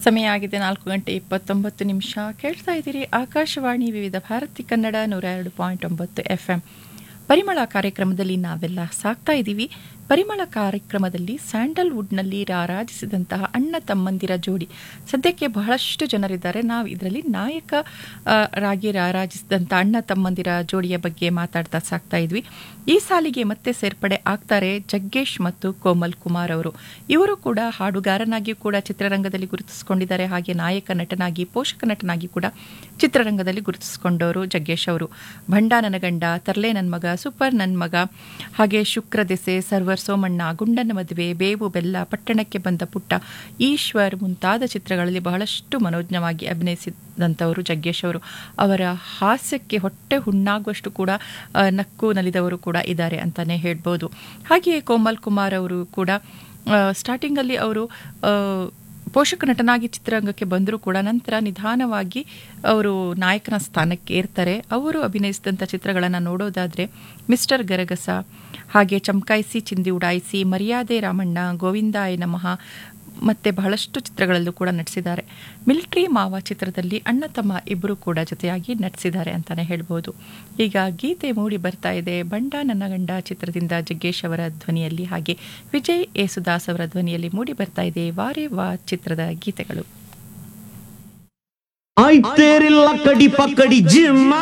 ಸಮಯ ಆಗಿದೆ ನಾಲ್ಕು ಗಂಟೆ ಇಪ್ಪತ್ತೊಂಬತ್ತು ನಿಮಿಷ ಕೇಳ್ತಾ ಇದ್ದೀರಿ ಆಕಾಶವಾಣಿ ವಿವಿಧ ಭಾರತಿ ಕನ್ನಡ ನೂರ ಎರಡು ಪಾಯಿಂಟ್ ಒಂಬತ್ತು ಎಫ್ ಎಂ ಪರಿಮಳ ಕಾರ್ಯಕ್ರಮದಲ್ಲಿ ನಾವೆಲ್ಲ ಸಾಕ್ತಾ ಇದ್ದೀವಿ ಪರಿಮಳ ಕಾರ್ಯಕ್ರಮದಲ್ಲಿ ಸ್ಯಾಂಡಲ್ವುಡ್ನಲ್ಲಿ ರಾರಾಜಿಸಿದಂತಹ ಅಣ್ಣ ತಮ್ಮಂದಿರ ಜೋಡಿ ಸದ್ಯಕ್ಕೆ ಬಹಳಷ್ಟು ಜನರಿದ್ದಾರೆ ನಾವು ಇದರಲ್ಲಿ ನಾಯಕ ಆ, ರಾಗಿ ರಾರಾಜಿಸಿದಂಥ ಅಣ್ಣ ತಮ್ಮಂದಿರ ಜೋಡಿಯ ಬಗ್ಗೆ ಮಾತಾಡ್ತಾ ಸಾಕ್ತಾ ಇದ್ವಿ ಈ ಸಾಲಿಗೆ ಮತ್ತೆ ಸೇರ್ಪಡೆ ಆಗ್ತಾರೆ ಜಗ್ಗೇಶ್ ಮತ್ತು ಕೋಮಲ್ ಕುಮಾರ್ ಅವರು ಇವರು ಕೂಡ ಹಾಡುಗಾರನಾಗಿಯೂ ಕೂಡ ಚಿತ್ರರಂಗದಲ್ಲಿ ಗುರುತಿಸಿಕೊಂಡಿದ್ದಾರೆ ಹಾಗೆ ನಾಯಕ ನಟನಾಗಿ ಪೋಷಕ ನಟನಾಗಿ ಕೂಡ ಚಿತ್ರರಂಗದಲ್ಲಿ ಗುರುತಿಸಿಕೊಂಡವರು ಜಗ್ಗೇಶ್ ಅವರು ಭಂಡ ನನ್ನ ಗಂಡ ತರ್ಲೆ ನನ್ನ ಮಗ ಸೂಪರ್ ನನ್ನ ಮಗ ಹಾಗೆ ಶುಕ್ರ ದೆಸೆ ಸರ್ವರ್ ಸೋಮಣ್ಣ ಗುಂಡನ ಮದುವೆ ಬೇವು ಬೆಲ್ಲ ಪಟ್ಟಣಕ್ಕೆ ಬಂದ ಪುಟ್ಟ ಈಶ್ವರ್ ಮುಂತಾದ ಚಿತ್ರಗಳಲ್ಲಿ ಬಹಳಷ್ಟು ಮನೋಜ್ಞವಾಗಿ ಅಭಿನಯಿಸಿದಂಥವರು ಜಗ್ಗೇಶ್ ಅವರು ಅವರ ಹಾಸ್ಯಕ್ಕೆ ಹೊಟ್ಟೆ ಹುಣ್ಣಾಗುವಷ್ಟು ಕೂಡ ಆ, ನಕ್ಕು ನಲಿದವರು ಕೂಡ ಇದ್ದಾರೆ ಅಂತಾನೆ ಹೇಳ್ಬೋದು ಹಾಗೆಯೇ ಕೋಮಲ್ ಕುಮಾರ್ ಅವರು ಕೂಡ ಆ, ಸ್ಟಾರ್ಟಿಂಗಲ್ಲಿ ಅವರು ಆ, ಪೋಷಕ ನಟನಾಗಿ ಚಿತ್ರರಂಗಕ್ಕೆ ಬಂದರೂ ಕೂಡ ನಂತರ ನಿಧಾನವಾಗಿ ಅವರು ನಾಯಕನ ಸ್ಥಾನಕ್ಕೆ ಏರ್ತಾರೆ ಅವರು ಅಭಿನಯಿಸಿದಂಥ ಚಿತ್ರಗಳನ್ನು ನೋಡೋದಾದರೆ ಮಿಸ್ಟರ್ ಗರಗಸ ಹಾಗೆ ಚಮಕಾಯಿಸಿ ಚಿಂದಿ ಉಡಾಯಿಸಿ ಮರ್ಯಾದೆ ರಾಮಣ್ಣ ಗೋವಿಂದಾಯ ನಮಃ ಮತ್ತು ಬಹಳಷ್ಟು ಚಿತ್ರಗಳಲ್ಲೂ ಕೂಡ ನಟಿಸಿದ್ದಾರೆ ಮಿಲಿಟ್ರಿ ಮಾವ ಚಿತ್ರದಲ್ಲಿ ಅಣ್ಣ ತಮ್ಮ ಇಬ್ಬರು ಕೂಡ ಜೊತೆಯಾಗಿ ನಟಿಸಿದ್ದಾರೆ ಅಂತಲೇ ಹೇಳ್ಬೋದು ಈಗ ಗೀತೆ ಮೂಡಿ ಬರ್ತಾ ಇದೆ ಬಂಡ ನನ್ನ ಗಂಡ ಚಿತ್ರದಿಂದ ಜಗ್ಗೇಶ್ ಅವರ ಧ್ವನಿಯಲ್ಲಿ ಹಾಗೆ ವಿಜಯ್ ಯೇಸುದಾಸ್ ಅವರ ಧ್ವನಿಯಲ್ಲಿ ಮೂಡಿ ಬರ್ತಾ ಇದೆ ವಾರೇ ವಾ ಚಿತ್ರದ ಗೀತೆಗಳು ಆಯ್ತೇರಿಲ್ಲ ಕಡಿ ಪಕ್ಕಡಿ ಜಿಮ್ಮ